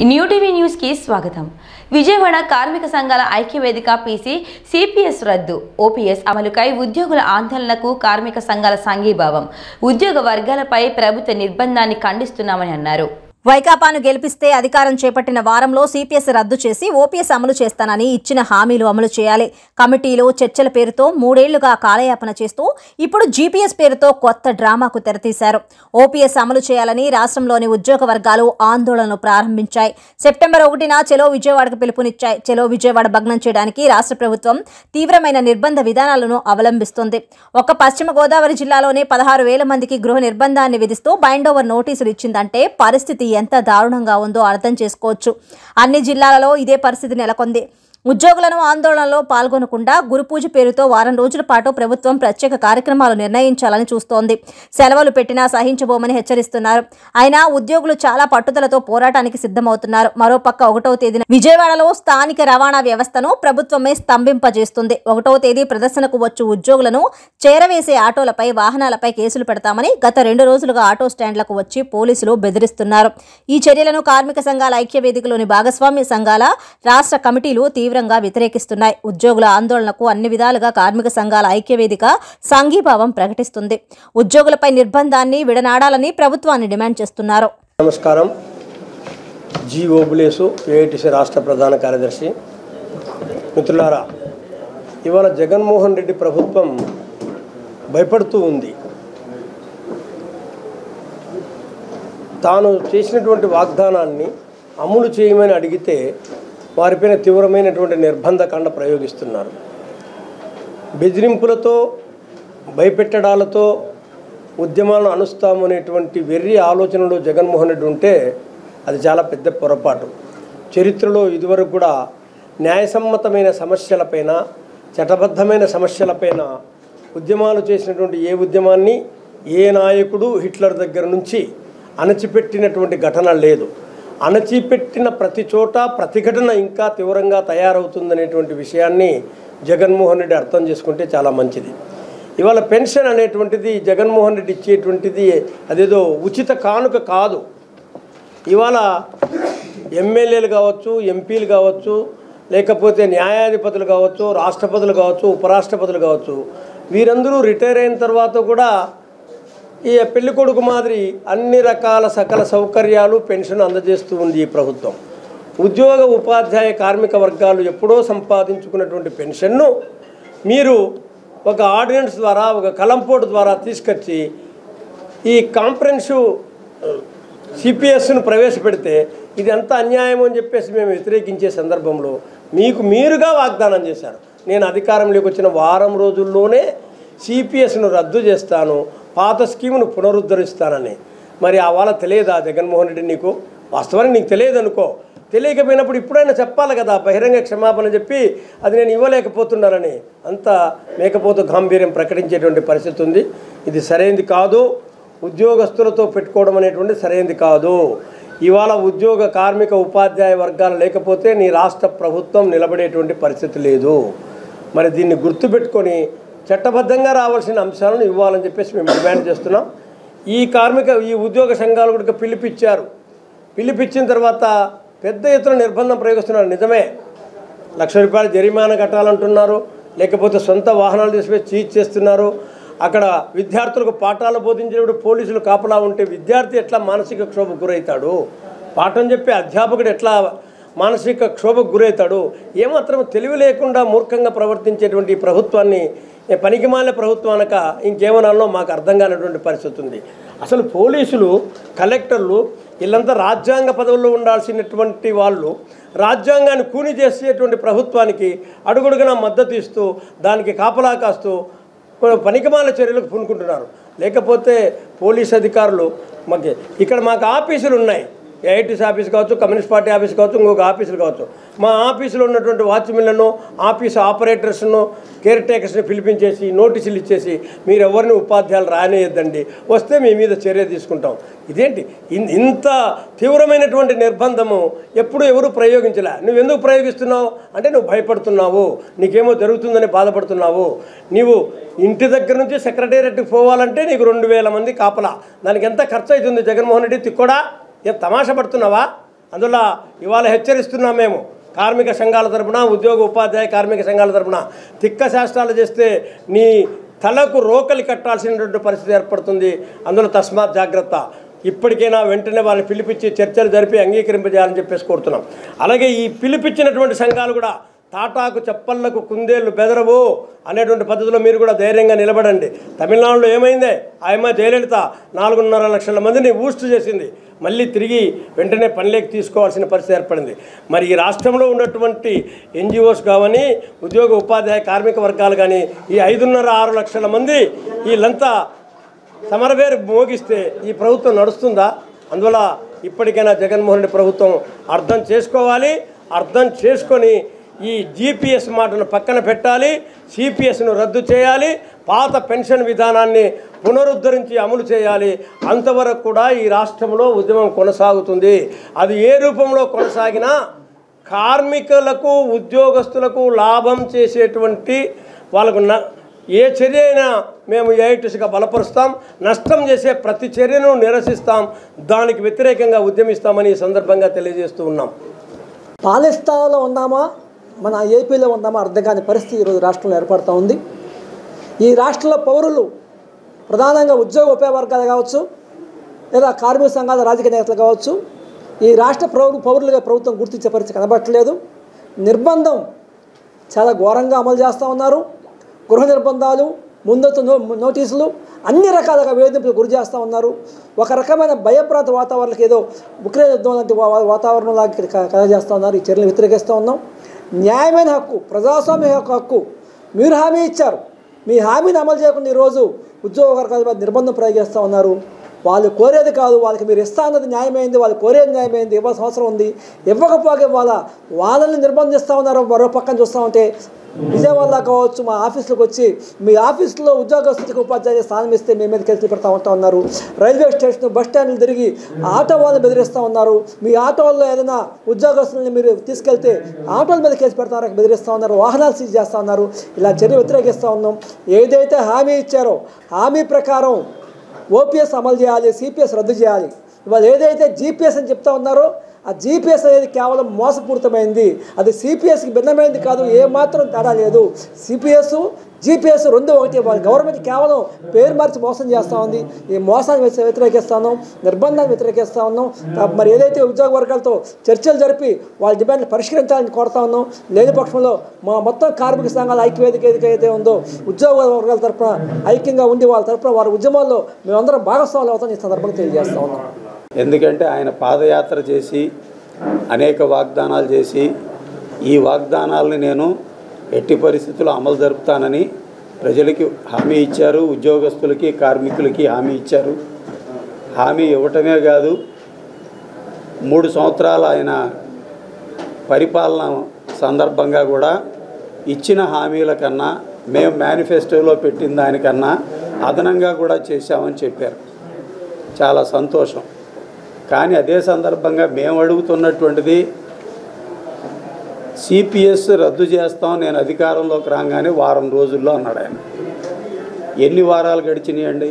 new TV news కి స్వాగతం విజయవాడ కార్మిక సంఘాల ఐక్యవేదిక పీసీ సిపిఎస్ రద్దు ఓపీఎస్ అమలుకై ఉద్యోగుల ఆందోళనకు కార్మిక సంఘాల సంఘీభావం ఉద్యోగ వర్గాలపై ప్రభుత్వ నిర్బంధాన్ని ఖండిస్తున్నామని అన్నారు వైకాపాను గెలిపిస్తే అధికారం చేపట్టిన వారంలో సిపిఎస్ రద్దు చేసి ఓపీఎస్ అమలు చేస్తానని ఇచ్చిన హామీలు అమలు చేయాలి కమిటీలో చర్చల పేరుతో మూడేళ్లుగా కాలయాపన చేస్తూ ఇప్పుడు జీపీఎస్ పేరుతో కొత్త డ్రామాకు తెరతీశారు ఓపీఎస్ అమలు చేయాలని రాష్ట్రంలోని ఉద్యోగ వర్గాలు ఆందోళనలు ప్రారంభించాయి సెప్టెంబర్ ఒకటిన చెలో విజయవాడకు పిలుపునిచ్చాయి చెలో విజయవాడ భగ్నం చేయడానికి రాష్ట్ర ప్రభుత్వం తీవ్రమైన నిర్బంధ విధానాలను అవలంబిస్తుంది ఒక పశ్చిమ గోదావరి జిల్లాలోనే పదహారు వేల మందికి గృహ నిర్బంధాన్ని విధిస్తూ బైండ్ ఓవర్ నోటీసులు ఇచ్చిందంటే పరిస్థితి ఎంత దారుణంగా ఉందో అర్థం చేసుకోవచ్చు అన్ని జిల్లాలలో ఇదే పరిస్థితి నెలకొంది ఉద్యోగులను ఆందోళనలో పాల్గొనకుండా గురు పూజ పేరుతో వారం రోజుల పాటు ప్రభుత్వం ప్రత్యేక కార్యక్రమాలు నిర్ణయించాలని చూస్తోంది సెలవులు పెట్టినా సహించబోమని హెచ్చరిస్తున్నారు అయినా ఉద్యోగులు చాలా పట్టుదలతో పోరాటానికి సిద్ధమవుతున్నారు మరోపక్క ఒకటవ తేదీన విజయవాడలో స్థానిక రవాణా వ్యవస్థను ప్రభుత్వమే స్తంభింపజేస్తుంది ఒకటవ తేదీ ప్రదర్శనకు వచ్చు ఉద్యోగులను చేరవేసే ఆటోలపై వాహనాలపై కేసులు పెడతామని గత రెండు రోజులుగా ఆటో స్టాండ్లకు వచ్చి పోలీసులు బెదిరిస్తున్నారు ఈ చర్యలను కార్మిక సంఘాల ఐక్య వేదికలోని భాగస్వామ్య సంఘాల రాష్ట్ర కమిటీలు తీవ్రంగా వ్యతిరేకిస్తున్నాయి ఉద్యోగుల ఆందోళనకు అన్ని విధాలుగా కార్మిక సంఘాల ఐక్య వేదిక సంఘీభావం ప్రకటిస్తుంది ఉద్యోగులపై నిర్బంధాన్ని విడనాడాలని ప్రభుత్వాన్ని డిమాండ్ చేస్తున్నారు నమస్కారం జి ఓబులేసు ఏఐటిసి రాష్ట్ర ప్రధాన కార్యదర్శి మిత్రులారా ఇవాళ జగన్మోహన్ రెడ్డి ప్రభుత్వం భయపడుతూ ఉంది తాను చేసినటువంటి వాగ్దానాన్ని అమలు చేయమని అడిగితే వారిపైన తీవ్రమైనటువంటి నిర్బంధ కండ ప్రయోగిస్తున్నారు బెదిరింపులతో భయపెట్టడాలతో ఉద్యమాలను అనుస్తాము అనేటువంటి వెర్రి ఆలోచనలో జగన్మోహన్ రెడ్డి ఉంటే అది చాలా పెద్ద పొరపాటు చరిత్రలో ఇదివరకు కూడా న్యాయసమ్మతమైన సమస్యలపైన చట్టబద్ధమైన సమస్యలపైన ఉద్యమాలు చేసినటువంటి ఏ ఉద్యమాన్ని ఏ నాయకుడు హిట్లర్ దగ్గర నుంచి అణచిపెట్టినటువంటి ఘటన లేదు అణచిపెట్టిన ప్రతి చోట ప్రతిఘటన ఇంకా తీవ్రంగా తయారవుతుందనేటువంటి విషయాన్ని జగన్మోహన్ రెడ్డి అర్థం చేసుకుంటే చాలా మంచిది ఇవాళ పెన్షన్ అనేటువంటిది జగన్మోహన్ రెడ్డి ఇచ్చేటువంటిది అదేదో ఉచిత కానుక కాదు ఇవాళ ఎమ్మెల్యేలు కావచ్చు ఎంపీలు కావచ్చు లేకపోతే న్యాయాధిపతులు కావచ్చు రాష్ట్రపతులు కావచ్చు ఉపరాష్ట్రపతులు కావచ్చు వీరందరూ రిటైర్ అయిన తర్వాత కూడా ఈ పెళ్లి కొడుకు మాదిరి అన్ని రకాల సకల సౌకర్యాలు పెన్షన్ అందజేస్తూ ఉంది ఈ ప్రభుత్వం ఉద్యోగ ఉపాధ్యాయ కార్మిక వర్గాలు ఎప్పుడో సంపాదించుకున్నటువంటి పెన్షన్ను మీరు ఒక ఆర్డినెన్స్ ద్వారా ఒక కలంపోటు ద్వారా తీసుకొచ్చి ఈ కాంప్రహెన్సివ్ సిపిఎస్ను ప్రవేశపెడితే ఇది ఎంత అన్యాయం అని చెప్పేసి మేము వ్యతిరేకించే సందర్భంలో మీకు మీరుగా వాగ్దానం చేశారు నేను అధికారంలోకి వచ్చిన వారం రోజుల్లోనే సిపిఎస్ను రద్దు చేస్తాను పాత స్కీమును పునరుద్ధరిస్తానని మరి ఆ వాళ్ళ తెలియదా జగన్మోహన్ రెడ్డి నీకు వాస్తవానికి నీకు తెలియదు అనుకో తెలియకపోయినప్పుడు ఇప్పుడైనా చెప్పాలి కదా బహిరంగ క్షమాపణ చెప్పి అది నేను ఇవ్వలేకపోతున్నానని అంత మేకపోతు గాంభీర్యం ప్రకటించేటువంటి పరిస్థితి ఉంది ఇది సరైనది కాదు ఉద్యోగస్తులతో పెట్టుకోవడం అనేటువంటి సరైనది కాదు ఇవాళ ఉద్యోగ కార్మిక ఉపాధ్యాయ వర్గాలు లేకపోతే నీ రాష్ట్ర ప్రభుత్వం నిలబడేటువంటి పరిస్థితి లేదు మరి దీన్ని గుర్తుపెట్టుకొని చట్టబద్ధంగా రావాల్సిన అంశాలను ఇవ్వాలని చెప్పేసి మేము డిమాండ్ చేస్తున్నాం ఈ కార్మిక ఈ ఉద్యోగ సంఘాలు కూడా పిలిపిచ్చారు పిలిపిచ్చిన తర్వాత పెద్ద ఎత్తున నిర్బంధం ప్రయోగిస్తున్నారు నిజమే లక్ష రూపాయల జరిమానా కట్టాలంటున్నారు లేకపోతే సొంత వాహనాలు తీసుకుపోయి చీజ్ చేస్తున్నారు అక్కడ విద్యార్థులకు పాఠాలు బోధించేటప్పుడు పోలీసులు కాపలా ఉంటే విద్యార్థి ఎట్లా మానసిక క్షోభకు గురవుతాడు పాఠం చెప్పే అధ్యాపకుడు ఎట్లా మానసిక క్షోభకు గురవుతాడు ఏమాత్రం తెలివి లేకుండా మూర్ఖంగా ప్రవర్తించేటువంటి ఈ ప్రభుత్వాన్ని ఏ పనికిమాల ప్రభుత్వం అనక ఇంకేమనాలో మాకు అర్థం కానటువంటి పరిస్థితి ఉంది అసలు పోలీసులు కలెక్టర్లు వీళ్ళంతా రాజ్యాంగ పదవుల్లో ఉండాల్సినటువంటి వాళ్ళు రాజ్యాంగాన్ని కూని చేసేటువంటి ప్రభుత్వానికి అడుగడుగున మద్దతు ఇస్తూ దానికి కాపలా కాస్తూ కొన్ని పనికిమాల చర్యలకు పూనుకుంటున్నారు లేకపోతే పోలీస్ అధికారులు మాకు ఇక్కడ మాకు ఆఫీసులు ఉన్నాయి ఏఐటీసీ ఆఫీస్ కావచ్చు కమ్యూనిస్ట్ పార్టీ ఆఫీస్ కావచ్చు ఇంకొక ఆఫీసులు కావచ్చు మా ఆఫీసులో ఉన్నటువంటి వాచ్మెన్లను ఆఫీస్ ఆపరేటర్స్ను కేర్ టేకర్స్ని పిలిపించేసి నోటీసులు ఇచ్చేసి మీరు ఎవరిని ఉపాధ్యాయులు రానేయద్దండి వస్తే మీ మీద చర్య తీసుకుంటాం ఇదేంటి ఇన్- ఇంత తీవ్రమైనటువంటి నిర్బంధము ఎప్పుడు ఎవరు ప్రయోగించలే నువ్వు ఎందుకు ప్రయోగిస్తున్నావు అంటే నువ్వు భయపడుతున్నావు నీకేమో జరుగుతుందని బాధపడుతున్నావు నీవు ఇంటి దగ్గర నుంచి సెక్రటేరియట్కి పోవాలంటే నీకు రెండు వేల మంది కాపలా దానికి ఎంత ఖర్చు అవుతుంది జగన్మోహన్ రెడ్డి తిక్కోడా ఏం తమాషా పడుతున్నావా అందువల్ల ఇవాళ హెచ్చరిస్తున్నాం మేము కార్మిక సంఘాల తరపున ఉద్యోగ ఉపాధ్యాయ కార్మిక సంఘాల తరపున తిక్క శాస్త్రాలు చేస్తే నీ తలకు రోకలి కట్టాల్సినటువంటి పరిస్థితి ఏర్పడుతుంది అందులో తస్మాత్ జాగ్రత్త ఇప్పటికైనా వెంటనే వాళ్ళని పిలిపించి చర్చలు జరిపి అంగీకరింపజేయాలని చెప్పేసి కోరుతున్నాం అలాగే ఈ పిలిపించినటువంటి సంఘాలు కూడా తాటాకు చెప్పళ్లకు కుందేళ్లు బెదరవు అనేటువంటి పద్ధతిలో మీరు కూడా ధైర్యంగా నిలబడండి తమిళనాడులో ఏమైందే ఆయమ్మ జయలలిత నాలుగున్నర లక్షల మందిని ఊస్ట్ చేసింది మళ్ళీ తిరిగి వెంటనే పనిలోకి తీసుకోవాల్సిన పరిస్థితి ఏర్పడింది మరి ఈ రాష్ట్రంలో ఉన్నటువంటి ఎన్జిఓస్ కావని ఉద్యోగ ఉపాధ్యాయ కార్మిక వర్గాలు కానీ ఈ ఐదున్నర ఆరు లక్షల మంది వీళ్ళంతా సమరవేరు మోగిస్తే ఈ ప్రభుత్వం నడుస్తుందా అందువల్ల ఇప్పటికైనా జగన్మోహన్ రెడ్డి ప్రభుత్వం అర్థం చేసుకోవాలి అర్థం చేసుకొని ఈ జీపీఎస్ మాటను పక్కన పెట్టాలి సిపిఎస్ను రద్దు చేయాలి పాత పెన్షన్ విధానాన్ని పునరుద్ధరించి అమలు చేయాలి అంతవరకు కూడా ఈ రాష్ట్రంలో ఉద్యమం కొనసాగుతుంది అది ఏ రూపంలో కొనసాగినా కార్మికులకు ఉద్యోగస్తులకు లాభం చేసేటువంటి వాళ్ళకు న ఏ చర్య అయినా మేము ఏఐటీసీగా బలపరుస్తాం నష్టం చేసే ప్రతి చర్యను నిరసిస్తాం దానికి వ్యతిరేకంగా ఉద్యమిస్తామని ఈ సందర్భంగా తెలియజేస్తూ ఉన్నాం పాలిస్తాన్లో ఉన్నామా మన ఏపీలో ఉన్నామా అర్థం కాని పరిస్థితి ఈరోజు రాష్ట్రంలో ఏర్పడుతూ ఉంది ఈ రాష్ట్రంలో పౌరులు ప్రధానంగా ఉద్యోగ ఉపయోగ వర్గాలు కావచ్చు లేదా కార్మిక సంఘాల రాజకీయ నేతలు కావచ్చు ఈ రాష్ట్ర పౌరు పౌరులుగా ప్రభుత్వం గుర్తించే పరిస్థితి కనబట్టలేదు నిర్బంధం చాలా ఘోరంగా అమలు చేస్తూ ఉన్నారు గృహ నిర్బంధాలు ముందస్తు నో నోటీసులు అన్ని రకాలుగా వేధింపులు గురి చేస్తూ ఉన్నారు ఒక రకమైన భయప్రాంత వాతావరణానికి ఏదో ఉక్రెయిన్ యుద్ధం లాంటి వా- వాతావరణం లాగా ఇక్కడ క- కలగజేస్తూ ఉన్నారు ఈ చర్యలు వ్యతిరేకిస్తూ ఉన్నాం న్యాయమైన హక్కు ప్రజాస్వామ్య యొక్క హక్కు మీరు హామీ ఇచ్చారు మీ హామీని అమలు చేయకుండా ఈరోజు ఉద్యోగ వర్గాల మీద నిర్బంధం ప్రయోగిస్తూ ఉన్నారు వాళ్ళు కోరేది కాదు వాళ్ళకి మీరు ఇస్తా అన్నది న్యాయమైంది వాళ్ళు కోరేది న్యాయమైంది ఇవ్వాల్సిన అవసరం ఉంది ఇవ్వకపోతే వాళ్ళ వాళ్ళని నిర్బంధిస్తూ ఉన్నారు మరో పక్కన చూస్తూ ఉంటే విజయవాడలో కావచ్చు మా ఆఫీసులకు వచ్చి మీ ఆఫీసులో ఉద్యోగస్తులకు ఉపాధ్యాయ స్థానం ఇస్తే మీ మీద కేసులు పెడతా ఉంటా ఉన్నారు రైల్వే స్టేషన్ బస్ స్టాండ్లు తిరిగి ఆటో వాళ్ళని బెదిరిస్తూ ఉన్నారు మీ ఆటోల్లో ఏదైనా ఉద్యోగస్తుల్ని మీరు తీసుకెళ్తే ఆటోల మీద కేసు పెడతారని బెదిరిస్తూ ఉన్నారు వాహనాలు సీజ్ చేస్తూ ఉన్నారు ఇలా చర్య వ్యతిరేకిస్తూ ఉన్నాం ఏదైతే హామీ ఇచ్చారో హామీ ప్రకారం ఓపీఎస్ అమలు చేయాలి సిపిఎస్ రద్దు చేయాలి ఇవాళ ఏదైతే జీపీఎస్ అని చెప్తా ఉన్నారో ఆ జీపీఎస్ అనేది కేవలం మోసపూరితమైంది అది సిపిఎస్కి భిన్నమైనది కాదు ఏమాత్రం తేడా లేదు సిపిఎస్ జీపీఎస్ రెండు ఒకటి వాళ్ళ గవర్నమెంట్ కేవలం పేరు మార్చి మోసం చేస్తూ ఉంది ఈ మోసాన్ని వ్యతి- వ్యతిరేకిస్తా ఉన్నాం నిర్బంధాన్ని వ్యతిరేకిస్తా ఉన్నాం కా- మరి ఏదైతే ఉద్యోగ వర్గాలతో చర్చలు జరిపి వాళ్ళ డిమాండ్లు పరిష్కరించాలని కోరుతా ఉన్నాం లేని పక్షంలో మా మొత్తం కార్మిక సంఘాల ఐక్యవేదిక ఏదైతే అయితే ఉందో ఉద్యోగ వర్గాల తరపున ఐక్యంగా ఉండి వాళ్ళ తరపున వారి ఉద్యమాల్లో మేమందరం భాగస్వాములు అవుతాం ఈ సందర్భంగా తెలియజేస్తా ఉన్నాం ఎందుకంటే ఆయన పాదయాత్ర చేసి అనేక వాగ్దానాలు చేసి ఈ వాగ్దానాలని నేను ఎట్టి పరిస్థితుల్లో అమలు జరుపుతానని ప్రజలకి హామీ ఇచ్చారు ఉద్యోగస్తులకి కార్మికులకి హామీ ఇచ్చారు హామీ ఇవ్వటమే కాదు మూడు సంవత్సరాలు ఆయన పరిపాలన సందర్భంగా కూడా ఇచ్చిన హామీల కన్నా మేము మేనిఫెస్టోలో పెట్టిన దానికన్నా అదనంగా కూడా చేశామని చెప్పారు చాలా సంతోషం కానీ అదే సందర్భంగా మేము అడుగుతున్నటువంటిది సిపిఎస్ రద్దు చేస్తాం నేను అధికారంలోకి రాగానే వారం రోజుల్లో అన్నాడు ఆయన ఎన్ని వారాలు గడిచినాయండి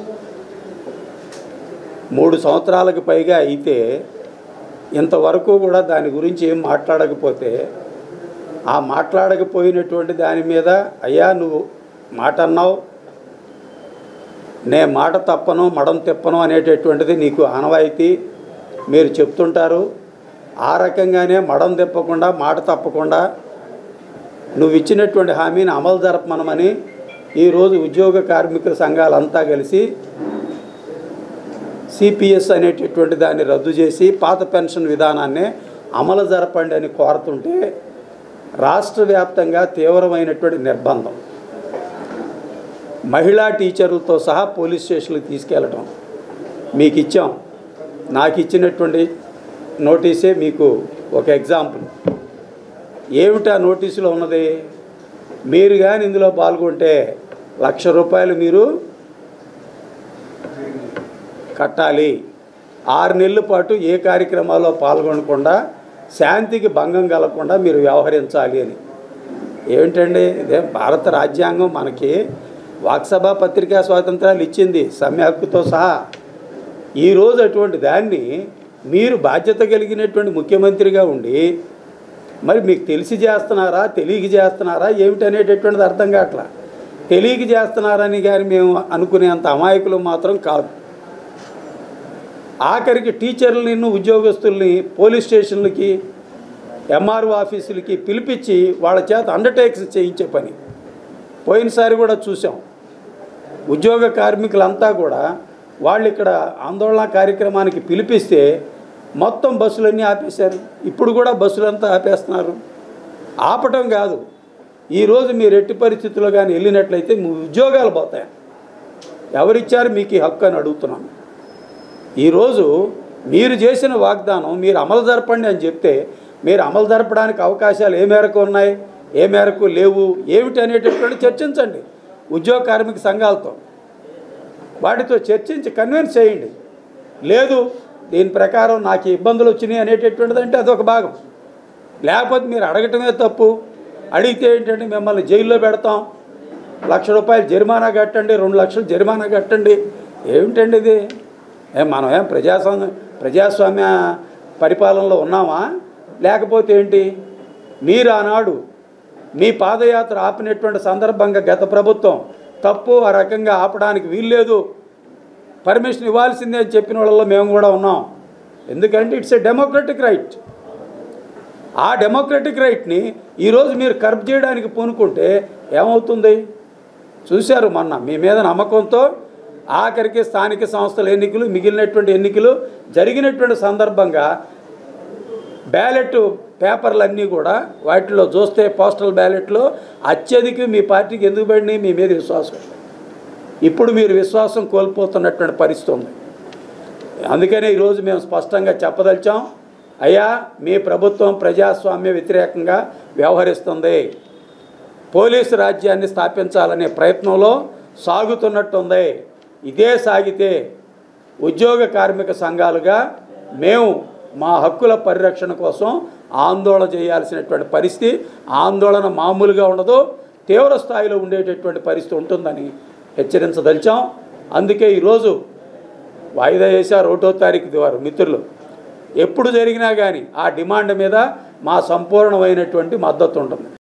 మూడు సంవత్సరాలకు పైగా అయితే ఇంతవరకు కూడా దాని గురించి ఏం మాట్లాడకపోతే ఆ మాట్లాడకపోయినటువంటి దాని మీద అయ్యా నువ్వు మాట అన్నావు నే మాట తప్పను మడం తిప్పను అనేటటువంటిది నీకు ఆనవాయితీ మీరు చెప్తుంటారు ఆ రకంగానే మడం తిప్పకుండా మాట తప్పకుండా నువ్వు ఇచ్చినటువంటి హామీని అమలు జరపమనమని ఈరోజు ఉద్యోగ కార్మికుల సంఘాలంతా కలిసి సిపిఎస్ అనేటటువంటి దాన్ని రద్దు చేసి పాత పెన్షన్ విధానాన్ని అమలు జరపండి అని కోరుతుంటే రాష్ట్ర వ్యాప్తంగా తీవ్రమైనటువంటి నిర్బంధం మహిళా టీచర్లతో సహా పోలీస్ స్టేషన్లకు తీసుకెళ్ళటం మీకు ఇచ్చాం నాకు ఇచ్చినటువంటి నోటీసే మీకు ఒక ఎగ్జాంపుల్ ఏమిటా నోటీసులో ఉన్నది మీరు కానీ ఇందులో పాల్గొంటే లక్ష రూపాయలు మీరు కట్టాలి ఆరు నెలల పాటు ఏ కార్యక్రమాల్లో పాల్గొనకుండా శాంతికి భంగం కలగకుండా మీరు వ్యవహరించాలి అని ఏమిటండి ఇదే భారత రాజ్యాంగం మనకి వాక్సభ పత్రికా స్వాతంత్రాలు ఇచ్చింది సమ్మె హక్కుతో సహా ఈరోజు అటువంటి దాన్ని మీరు బాధ్యత కలిగినటువంటి ముఖ్యమంత్రిగా ఉండి మరి మీకు తెలిసి చేస్తున్నారా తెలియక చేస్తున్నారా ఏమిటనేటటువంటిది అర్థం కావట్లా తెలియక చేస్తున్నారని కానీ మేము అనుకునేంత అమాయకులు మాత్రం కాదు ఆఖరికి టీచర్లని ఉద్యోగస్తుల్ని పోలీస్ స్టేషన్లకి ఎంఆర్ఓ ఆఫీసులకి పిలిపించి వాళ్ళ చేత అండర్టేక్స్ చేయించే పని పోయినసారి కూడా చూసాం ఉద్యోగ కార్మికులంతా కూడా వాళ్ళు ఇక్కడ ఆందోళన కార్యక్రమానికి పిలిపిస్తే మొత్తం బస్సులన్నీ ఆపేశారు ఇప్పుడు కూడా బస్సులంతా ఆపేస్తున్నారు ఆపటం కాదు ఈరోజు మీరు ఎట్టి పరిస్థితుల్లో కానీ వెళ్ళినట్లయితే మీ ఉద్యోగాలు పోతాయి ఎవరిచ్చారు మీకు ఈ హక్కు అని అడుగుతున్నాను ఈరోజు మీరు చేసిన వాగ్దానం మీరు అమలు జరపండి అని చెప్తే మీరు అమలు జరపడానికి అవకాశాలు ఏ మేరకు ఉన్నాయి ఏ మేరకు లేవు ఏమిటి అనేటటువంటి చర్చించండి ఉద్యోగ కార్మిక సంఘాలతో వాటితో చర్చించి కన్విన్స్ చేయండి లేదు దీని ప్రకారం నాకు ఈ ఇబ్బందులు వచ్చినాయి అనేటటువంటిది అంటే అదొక భాగం లేకపోతే మీరు అడగటమే తప్పు అడిగితే ఏంటంటే మిమ్మల్ని జైల్లో పెడతాం లక్ష రూపాయలు జరిమానా కట్టండి రెండు లక్షలు జరిమానా కట్టండి ఏమిటండి ఇది ఏం మనం ఏం ప్రజాస్వామ్య ప్రజాస్వామ్య పరిపాలనలో ఉన్నామా లేకపోతే ఏంటి మీరు ఆనాడు మీ పాదయాత్ర ఆపినటువంటి సందర్భంగా గత ప్రభుత్వం తప్పు ఆ రకంగా ఆపడానికి వీల్లేదు పర్మిషన్ ఇవ్వాల్సిందే అని చెప్పిన వాళ్ళలో మేము కూడా ఉన్నాం ఎందుకంటే ఇట్స్ ఎ డెమోక్రటిక్ రైట్ ఆ డెమోక్రటిక్ రైట్ని ఈరోజు మీరు కర్బ్ చేయడానికి పూనుకుంటే ఏమవుతుంది చూశారు మొన్న మీ మీద నమ్మకంతో ఆఖరికి స్థానిక సంస్థల ఎన్నికలు మిగిలినటువంటి ఎన్నికలు జరిగినటువంటి సందర్భంగా బ్యాలెట్ పేపర్లన్నీ కూడా వాటిలో చూస్తే పోస్టల్ బ్యాలెట్లో అత్యధిక మీ పార్టీకి ఎందుకు పడినాయి మీ మీద విశ్వాసం ఇప్పుడు మీరు విశ్వాసం కోల్పోతున్నటువంటి పరిస్థితి ఉంది అందుకనే ఈరోజు మేము స్పష్టంగా చెప్పదలిచాం అయ్యా మీ ప్రభుత్వం ప్రజాస్వామ్య వ్యతిరేకంగా వ్యవహరిస్తుంది పోలీసు రాజ్యాన్ని స్థాపించాలనే ప్రయత్నంలో సాగుతున్నట్టుంది ఇదే సాగితే ఉద్యోగ కార్మిక సంఘాలుగా మేము మా హక్కుల పరిరక్షణ కోసం ఆందోళన చేయాల్సినటువంటి పరిస్థితి ఆందోళన మామూలుగా ఉండదు తీవ్ర స్థాయిలో ఉండేటటువంటి పరిస్థితి ఉంటుందని హెచ్చరించదలిచాం అందుకే ఈరోజు వాయిదా వేశారు ఒకటో తారీఖు వారు మిత్రులు ఎప్పుడు జరిగినా కానీ ఆ డిమాండ్ మీద మా సంపూర్ణమైనటువంటి మద్దతు ఉంటుంది